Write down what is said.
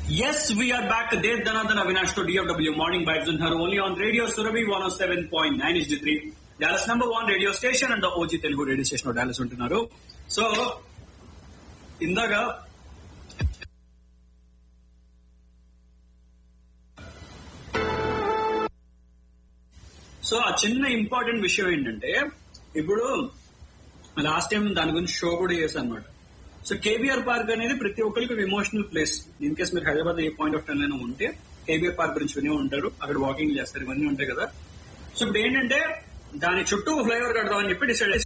Yes, we are back. Dev Dhanadhan Avinash to DFW Morning Vibes in her only on Radio Surabhi 107.9 HD3. Dallas number one radio station and the OG Telugu radio station of Dallas ఉంటున్నారు so ఇందాక so ఆ చిన్న important విషయం ఏంటంటే ఇప్పుడు last time దాని గురించి show కూడా చేశాను అనమాట సో కేబీఆర్ పార్క్ అనేది ప్రతి ఒక్కరికి ఒక ఎమోషనల్ ప్లేస్ ఇన్ కేస్ మీరు Hyderabad a point of time అయినా ఉంటే కేబీఆర్ పార్క్ గురించి వినే ఉంటారు అక్కడ వాకింగ్ చేస్తారు ఇవన్నీ ఉంటాయి కదా సో ఇప్పుడు ఏంటంటే దాని చుట్టూ ఫ్లైఓవర్ కడదామని చెప్పి డిసైడ్